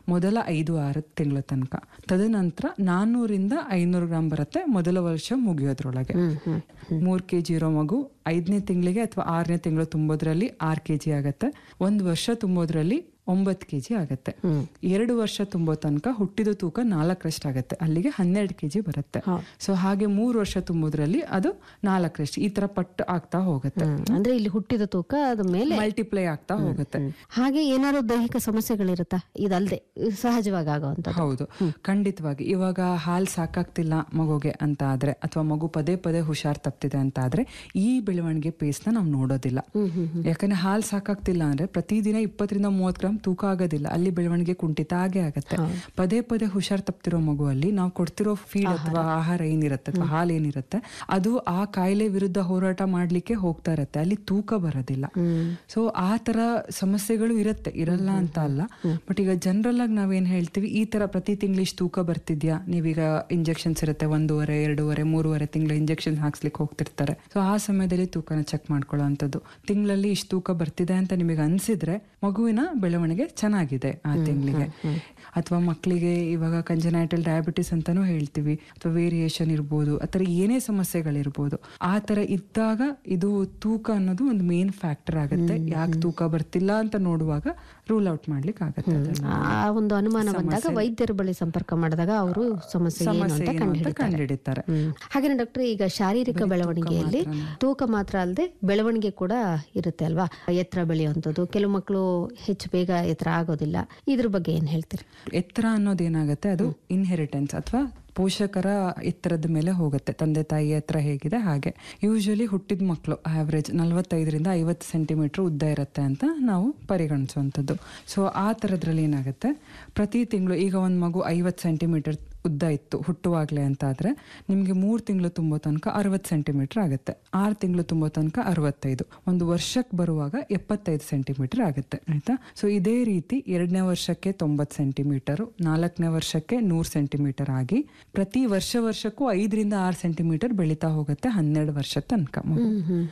ಮೊದಲ ಐದು ಆರು ತಿಂಗಳ ತನಕ ತದನಂತರ ನಾನ್ನೂರಿಂದ ಐನೂರು ಗ್ರಾಮ್ ಬರುತ್ತೆ ಮೊದಲ ವರ್ಷ ಮುಗಿಯೋದ್ರೊಳಗೆ ಮೂರ್ ಕೆ ಜಿ ಇರೋ ಮಗು ಐದನೇ ತಿಂಗಳಿಗೆ ಅಥವಾ ಆರನೇ ತಿಂಗಳು ತುಂಬೋದ್ರಲ್ಲಿ ಆರ್ ಕೆ ಜಿ ಆಗತ್ತೆ ಒಂದ್ ವರ್ಷ ತುಂಬೋದ್ರಲ್ಲಿ ಒಂಬತ್ತು ಕೆ ಜಿ ಆಗತ್ತೆ ಎರಡು ವರ್ಷ ತುಂಬೋ ತನಕ ಹುಟ್ಟಿದ ತೂಕ ನಾಲ್ಕರಷ್ಟು ಆಗತ್ತೆ ಅಲ್ಲಿಗೆ ಹನ್ನೆರಡು ಕೆ ಜಿ ಬರುತ್ತೆ ಸೊ ಹಾಗೆ ಮೂರು ವರ್ಷ ತುಂಬೋದ್ರಲ್ಲಿ ಅದು ನಾಲ್ಕರಷ್ಟು ಈ ತರ ಪಟ್ಟು ಆಗ್ತಾ ಹೋಗುತ್ತೆ ಅಂದ್ರೆ ಇಲ್ಲಿ ಹುಟ್ಟಿದ ತೂಕ ಅದ ಮೇಲೆ ಮಲ್ಟಿಪ್ಲೈ ಆಗ್ತಾ ಹೋಗುತ್ತೆ ಹಾಗೆ ಏನಾದ್ರು ದೈಹಿಕ ಸಮಸ್ಯೆಗಳಿರುತ್ತಾ ಇದಲ್ದೆ ಸಹಜವಾಗಿ ಆಗುವಂತ ಹೌದು ಖಂಡಿತವಾಗಿ ಇವಾಗ ಹಾಲ್ ಸಾಕಾಗ್ತಿಲ್ಲ ಮಗುಗೆ ಅಂತ ಆದ್ರೆ ಅಥವಾ ಮಗು ಪದೇ ಪದೇ ಹುಷಾರ್ ತಪ್ತಿದೆ ಅಂತ ಆದ್ರೆ ಈ ಬೆಳವಣಿಗೆ ಪೇಸ್ ನ ನಾವು ನೋಡೋದಿಲ್ಲ ಯಾಕಂದ್ರೆ ಹಾಲ್ ಸಾಕಾಗ್ತಿಲ್ಲ ಅಂದ್ರೆ ಪ್ರತಿದಿನ ಇಪ್ಪತ್ತರಿಂದ ಮೂವತ್ ಗ್ರಾಮ್ ತೂಕ ಆಗೋದಿಲ್ಲ ಅಲ್ಲಿ ಬೆಳವಣಿಗೆ ಕುಂಠಿತ ಆಗೇ ಆಗತ್ತೆ ಪದೇ ಪದೇ ಹುಷಾರ್ ತಪ್ತಿರೋ ಮಗುವಲ್ಲಿ ನಾವು ಕೊಡ್ತಿರೋ ಫೀಡ್ ಅಥವಾ ಆಹಾರ ಏನಿರುತ್ತೆ ಅಥವಾ ಹಾಲ್ ಏನಿರುತ್ತೆ ಅದು ಆ ಕಾಯಿಲೆ ವಿರುದ್ಧ ಹೋರಾಟ ಮಾಡ್ಲಿಕ್ಕೆ ಹೋಗ್ತಾ ಇರತ್ತೆ ಅಲ್ಲಿ ತೂಕ ಬರೋದಿಲ್ಲ ಸೊ ಆ ತರ ಸಮಸ್ಯೆಗಳು ಇರುತ್ತೆ ಇರಲ್ಲ ಅಂತ ಅಲ್ಲ ಬಟ್ ಈಗ ಜನರಲ್ ಆಗಿ ನಾವೇನ್ ಹೇಳ್ತೀವಿ ಈ ತರ ಪ್ರತಿ ತಿಂಗಳು ಇಷ್ಟು ತೂಕ ಬರ್ತಿದ್ಯಾ ನೀವೀಗ ಇಂಜೆಕ್ಷನ್ಸ್ ಇರುತ್ತೆ ಒಂದೂವರೆ ಎರಡೂವರೆ ಮೂರುವರೆ ತಿಂಗಳ ಇಂಜೆಕ್ಷನ್ ಹಾಕ್ಸ್ಲಿಕ್ಕೆ ಹೋಗ್ತಿರ್ತಾರೆ ಸೊ ಆ ಸಮಯದಲ್ಲಿ ತೂಕನ ಚೆಕ್ ಮಾಡ್ಕೊಳ್ಳೋ ಅಂಥದ್ದು ತಿಂಗಳಲ್ಲಿ ಇಷ್ಟು ತೂಕ ಬರ್ತಿದೆ ಅಂತ ನಿಮಗೆ ಅನ್ಸಿದ್ರೆ ಮಗುವಿನ ಬೆಳವಣಿಗೆ ಚೆನ್ನಾಗಿದೆ ಆ ತಿಂಗಳಿಗೆ ಅಥವಾ ಮಕ್ಕಳಿಗೆ ಇವಾಗ ಕಂಜನೈಟಲ್ ಡಯಾಬಿಟಿಸ್ ಅಂತಾನೂ ಹೇಳ್ತೀವಿ ಅಥವಾ ವೇರಿಯೇಷನ್ ಇರ್ಬೋದು ಆತರ ಏನೇ ಸಮಸ್ಯೆಗಳಿರ್ಬೋದು ಆ ತರ ಇದ್ದಾಗ ಇದು ತೂಕ ಅನ್ನೋದು ಒಂದು ಮೇನ್ ಫ್ಯಾಕ್ಟರ್ ಆಗುತ್ತೆ ಯಾಕೆ ತೂಕ ಬರ್ತಿಲ್ಲ ಅಂತ ನೋಡುವಾಗ ರೂಲ್ ಔಟ್ ಮಾಡ್ಲಿಕ್ಕೆ ಆಗತ್ತೆ ಅದನ್ನ. ಆ ಒಂದು ಅನುಮಾನ ಬಂದಾಗ ವೈದ್ಯರ ಬಳಿ ಸಂಪರ್ಕ ಮಾಡಿದಾಗ ಅವರು ಸಮಸ್ಯೆ ಏನು ಸಮಸ್ಯೆ ಅಂತ ಏನು ಅಂತ ಕಂಡುಹಿಡಿತಾರೆ ಕಂಡುಹಿಡಿತಾರೆ ಹಾಗೆ ಡಾಕ್ಟರ್ ಈಗ ಶಾರೀರಿಕ ಬೆಳವಣಿಗೆಯಲ್ಲಿ ತೂಕ ಮಾತ್ರ ಅಲ್ಲದೆ ಬೆಳವಣಿಗೆ ಕೂಡ ಇರುತ್ತೆ ಅಲ್ವಾ ಎತ್ತರ ಬೆಳೆಯುವಂಥದ್ದು ಕೆಲವು ಮಕ್ಕಳು ಹೆಚ್ಚು ಬೇಗ ಎತ್ತರ ಆಗೋದಿಲ್ಲ ಇದ್ರ ಬಗ್ಗೆ ಏನ್ ಹೇಳ್ತೀರಿ ಎತ್ತರ ಅನ್ನೋದೇನಾಗತ್ತೆ ಅದು ಇನ್ಹೆರಿಟೆನ್ಸ್ ಅಥವಾ ಪೋಷಕರ ಎತ್ತರದ ಮೇಲೆ ಹೋಗುತ್ತೆ ತಂದೆ ತಾಯಿ ಎತ್ತರ ಹೇಗಿದೆ ಹಾಗೆ ಯೂಶಲಿ ಹುಟ್ಟಿದ ಮಕ್ಕಳು ಆವ್ರೇಜ್ ನಲವತ್ತೈದರಿಂದ ಐವತ್ತು ಸೆಂಟಿಮೀಟರ್ ಉದ್ದ ಇರುತ್ತೆ ಅಂತ ನಾವು ಪರಿಗಣಿಸುವಂಥದ್ದು ಸೊ ಆ ಥರದ್ರಲ್ಲಿ ಏನಾಗುತ್ತೆ ಪ್ರತಿ ತಿಂಗಳು ಈಗ ಒಂದು ಮಗು ಐವತ್ತು ಸೆಂಟಿಮೀಟರ್ ಉದ್ದ ಇತ್ತು ಹುಟ್ಟುವಾಗಲೇ ಅಂತ ಆದ್ರೆ ನಿಮಗೆ ಮೂರು ತಿಂಗಳು ತುಂಬೋ ತನಕ ಅರವತ್ತು ಸೆಂಟಿಮೀಟರ್ ಆಗುತ್ತೆ ಆರು ತಿಂಗಳು ತುಂಬೋ ತನಕ ಅರವತ್ತೈದು ಒಂದು ವರ್ಷಕ್ಕೆ ಬರುವಾಗ ಎಪ್ಪತ್ತೈದು ಸೆಂಟಿಮೀಟರ್ ಆಗುತ್ತೆ ಆಯ್ತಾ ಸೊ ಇದೇ ರೀತಿ ಎರಡನೇ ವರ್ಷಕ್ಕೆ ತೊಂಬತ್ತು ಸೆಂಟಿಮೀಟರ್ ನಾಲ್ಕನೇ ವರ್ಷಕ್ಕೆ ನೂರು ಸೆಂಟಿಮೀಟರ್ ಆಗಿ ಪ್ರತಿ ವರ್ಷ ವರ್ಷಕ್ಕೂ ಐದರಿಂದ ಆರು ಸೆಂಟಿಮೀಟರ್ ಬೆಳೀತಾ ಹೋಗುತ್ತೆ ಹನ್ನೆರಡು ವರ್ಷದ ತನಕ ಮಗು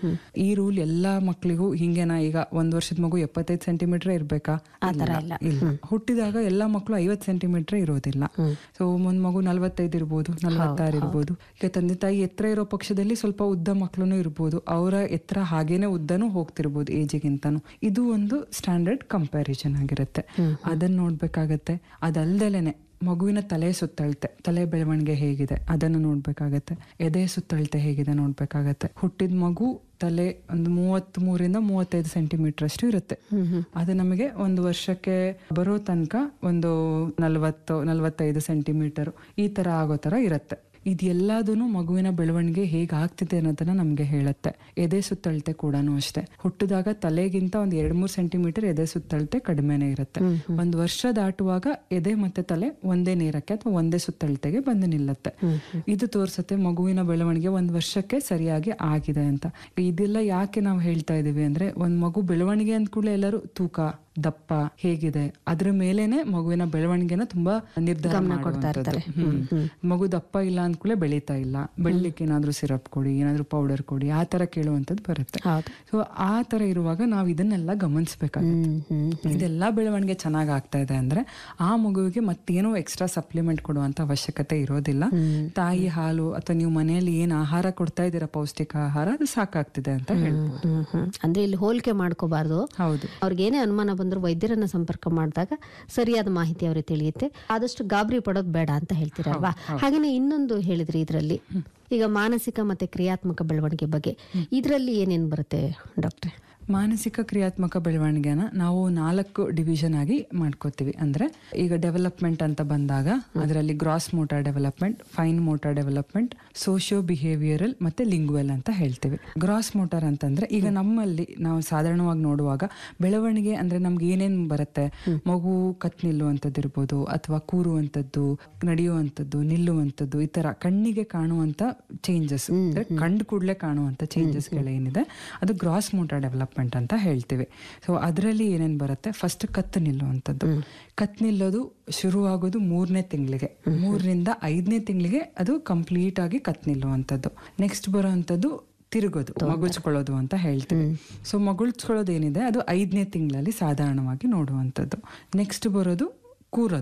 ಈ ರೂಲ್ ಎಲ್ಲಾ ಮಕ್ಕಳಿಗೂ ಹಿಂಗೇನಾ ಈಗ ಒಂದ್ ವರ್ಷದ ಮಗು ಎಪ್ಪತ್ತೈದು ಸೆಂಟಿಮೀಟರ್ ಇರ್ಬೇಕಾ ಇಲ್ಲ ಇಲ್ಲ ಹುಟ್ಟಿದಾಗ ಎಲ್ಲಾ ಮಕ್ಕಳು ಐವತ್ ಸೆಂಟಿಮೀಟರ್ ಇರೋದಿಲ್ಲ ಸೊ ಒಂದ್ ಮಗು ನಲ್ವತ್ತೈದು ಇರ್ಬೋದು ನಲ್ವತ್ತಾರು ಇರ್ಬೋದು ಈಗ ತಂದೆ ತಾಯಿ ಎತ್ತರ ಇರೋ ಪಕ್ಷದಲ್ಲಿ ಸ್ವಲ್ಪ ಉದ್ದ ಮಕ್ಕಳು ಇರ್ಬೋದು ಅವರ ಎತ್ತರ ಹಾಗೇನೆ ಉದ್ದನೂ ಹೋಗ್ತಿರ್ಬೋದು ಏಜಿಗಿಂತನೂ ಇದು ಒಂದು ಸ್ಟ್ಯಾಂಡರ್ಡ್ ಕಂಪ್ಯಾರಿಸನ್ ಆಗಿರುತ್ತೆ ಅದನ್ನ ನೋಡ್ಬೇಕಾಗತ್ತೆ ಅದಲ್ದಲೇನೆ ಮಗುವಿನ ತಲೆ ಸುತ್ತಳತೆ ತಲೆ ಬೆಳವಣಿಗೆ ಹೇಗಿದೆ ಅದನ್ನು ನೋಡ್ಬೇಕಾಗತ್ತೆ ಎದೆ ಸುತ್ತಳತೆ ಹೇಗಿದೆ ನೋಡ್ಬೇಕಾಗತ್ತೆ ಹುಟ್ಟಿದ ಮಗು ತಲೆ ಒಂದು ಮೂವತ್ತ್ ಮೂರಿಂದ ಮೂವತ್ತೈದು ಸೆಂಟಿಮೀಟರ್ ಅಷ್ಟು ಇರುತ್ತೆ ಅದು ನಮಗೆ ಒಂದು ವರ್ಷಕ್ಕೆ ಬರೋ ತನಕ ಒಂದು ನಲವತ್ತು ನಲವತ್ತೈದು ಸೆಂಟಿಮೀಟರ್ ಈ ತರ ಆಗೋ ತರ ಇರುತ್ತೆ ಇದೆಲ್ಲದೂ ಮಗುವಿನ ಬೆಳವಣಿಗೆ ಹೇಗೆ ಆಗ್ತಿದೆ ಅನ್ನೋದನ್ನ ನಮ್ಗೆ ಹೇಳುತ್ತೆ ಎದೆ ಸುತ್ತಳತೆ ಕೂಡ ಅಷ್ಟೇ ಹುಟ್ಟಿದಾಗ ತಲೆಗಿಂತ ಒಂದ್ ಎರಡ್ ಮೂರ್ ಸೆಂಟಿಮೀಟರ್ ಎದೆ ಸುತ್ತಳತೆ ಕಡಿಮೆನೆ ಇರುತ್ತೆ ಒಂದ್ ವರ್ಷ ದಾಟುವಾಗ ಎದೆ ಮತ್ತೆ ತಲೆ ಒಂದೇ ನೇರಕ್ಕೆ ಅಥವಾ ಒಂದೇ ಸುತ್ತಳತೆಗೆ ಬಂದು ನಿಲ್ಲುತ್ತೆ ಇದು ತೋರ್ಸತ್ತೆ ಮಗುವಿನ ಬೆಳವಣಿಗೆ ಒಂದ್ ವರ್ಷಕ್ಕೆ ಸರಿಯಾಗಿ ಆಗಿದೆ ಅಂತ ಇದೆಲ್ಲ ಯಾಕೆ ನಾವು ಹೇಳ್ತಾ ಇದೀವಿ ಅಂದ್ರೆ ಒಂದ್ ಮಗು ಬೆಳವಣಿಗೆ ಅಂದ ಕೂಡಲೇ ಎಲ್ಲರೂ ತೂಕ ದಪ್ಪ ಹೇಗಿದೆ ಅದ್ರ ಮೇಲೇನೆ ಮಗುವಿನ ಬೆಳವಣಿಗೆನ ತುಂಬಾ ನಿರ್ಧಾರ ಮಾಡುವಂಥದ್ದು. ಹ್ಮ್. ಮಗು ದಪ್ಪ ಇಲ್ಲ ಅಂದ್ಕೂಲೆ ಬೆಳೀತಾ ಇಲ್ಲ ಬೆಳ್ಳಿಕ್ಕೆ ಏನಾದ್ರೂ ಸಿರಪ್ ಕೊಡಿ ಏನಾದ್ರೂ ಪೌಡರ್ ಕೊಡಿ ಆ ತರ ಕೇಳುವಂತದ್ದು ಬರುತ್ತೆ ಹೌದು. ಸೊ ಆ ತರ ಇರುವಾಗ ನಾವು ಇದನ್ನೆಲ್ಲ ಗಮನಿಸ್ಬೇಕಾಗುತ್ತೆ ಇದೆಲ್ಲ ಬೆಳವಣಿಗೆ ಚೆನ್ನಾಗ್ ಆಗ್ತಾ ಇದೆ ಅಂದ್ರೆ ಆ ಮಗುವಿಗೆ ಮತ್ತೇನೋ ಎಕ್ಸ್ಟ್ರಾ ಸಪ್ಲಿಮೆಂಟ್ ಕೊಡುವಂತ ಅವಶ್ಯಕತೆ ಇರೋದಿಲ್ಲ ತಾಯಿ ಹಾಲು ಅಥವಾ ನೀವು ಮನೆಯಲ್ಲಿ ಏನ್ ಆಹಾರ ಕೊಡ್ತಾ ಇದ್ದೀರಾ ಪೌಷ್ಟಿಕ ಆಹಾರ ಅದು ಸಾಕಾಗ್ತಿದೆ ಅಂತ ಹೇಳ್ಬೋದು ಹ್ಮ್ ಹ್ಮ್ ಅಂದ್ರೆ ಇಲ್ಲಿ ಹೋಲಿಕೆ ಮಾಡ್ಕೋಬಾರ್ದು ಹೌದು ಅವ್ರಿಗೆ ಏನೇ ಅನುಮಾನ ಬಂದ್ರು ವೈದ್ಯರನ್ನ ಸಂಪರ್ಕ ಮಾಡಿದಾಗ ಸರಿಯಾದ ಮಾಹಿತಿ ಅವ್ರಿಗೆ ತಿಳಿಯುತ್ತೆ ಆದಷ್ಟು ಗಾಬರಿ ಪಡೋದು ಬೇಡ ಅಂತ ಹೇಳ್ತೀರಲ್ವಾ ಹಾಗೇನೆ ಇನ್ನೊಂದು ಹೇಳಿದ್ರಿ ಇದರಲ್ಲಿ ಈಗ ಮಾನಸಿಕ ಮತ್ತೆ ಕ್ರಿಯಾತ್ಮಕ ಬೆಳವಣಿಗೆ ಬಗ್ಗೆ ಇದರಲ್ಲಿ ಏನೇನ್ ಬರುತ್ತೆ ಡಾಕ್ಟ್ರೆ ಮಾನಸಿಕ ಕ್ರಿಯಾತ್ಮಕ ಬೆಳವಣಿಗೆನ ನಾವು ನಾಲ್ಕು ಡಿವಿಷನ್ ಆಗಿ ಮಾಡ್ಕೋತೀವಿ ಅಂದ್ರೆ ಈಗ ಡೆವಲಪ್ಮೆಂಟ್ ಅಂತ ಬಂದಾಗ ಅದರಲ್ಲಿ gross motor development fine motor development socio behavioural ಮತ್ತೆ ಲಿಂಗ್ವೆಲ್ ಅಂತ ಹೇಳ್ತೀವಿ ಗ್ರಾಸ್ ಮೋಟಾರ್ ಅಂತಂದ್ರೆ ಈಗ ನಮ್ಮಲ್ಲಿ ನಾವು ಸಾಧಾರಣವಾಗಿ ನೋಡುವಾಗ ಬೆಳವಣಿಗೆ ಅಂದ್ರೆ ನಮ್ಗೆ ಏನೇನ್ ಬರುತ್ತೆ ಮಗು ಕತ್ ನಿಲ್ಲುವಂಥದ್ದು ಇರ್ಬೋದು ಅಥವಾ ಕೂರುವಂಥದ್ದು ನಡೆಯುವಂಥದ್ದು ನಿಲ್ಲುವಂಥದ್ದು ಈ ತರ ಕಣ್ಣಿಗೆ ಕಾಣುವಂತ ಚೇಂಜಸ್ ಅಂದ್ರೆ ಕಂಡು ಕೂಡಲೇ ಕಾಣುವಂತ ಚೇಂಜಸ್ ಏನಿದೆ ಅದು ಗ್ರಾಸ್ ಮೋಟಾರ್ ಡೆವಲಪ್ಮೆಂಟ್ ಅಂತ ಹೇಳ್ತೀವಿ ಸೊ ಅದರಲ್ಲಿ ಏನೇನ್ ಬರುತ್ತೆ ಫಸ್ಟ್ ಕತ್ತು ನಿಲ್ಲುವಂಥದ್ದು ಕತ್ ನಿಲ್ಲೋದು ಶುರುವಾಗೋದು ಮೂರನೇ ತಿಂಗಳಿಗೆ ಮೂರರಿಂದ ಐದನೇ ತಿಂಗಳಿಗೆ ಅದು ಕಂಪ್ಲೀಟ್ ಆಗಿ ಕತ್ ನಿಲ್ಲುವಂಥದ್ದು ನೆಕ್ಸ್ಟ್ ಬರುವಂಥದ್ದು ತಿರುಗೋದು ಮಗುಚ್ಕೊಳ್ಳೋದು ಅಂತ ಹೇಳ್ತೀವಿ ಸೊ ಮಗುಳ್ಸ್ಕೊಳ್ಳೋದು ಏನಿದೆ ಅದು ಐದನೇ ತಿಂಗಳಲ್ಲಿ ಸಾಧಾರಣವಾಗಿ ನೋಡುವಂಥದ್ದು ನೆಕ್ಸ್ಟ್ ಬರೋದು ಕೂರೋದು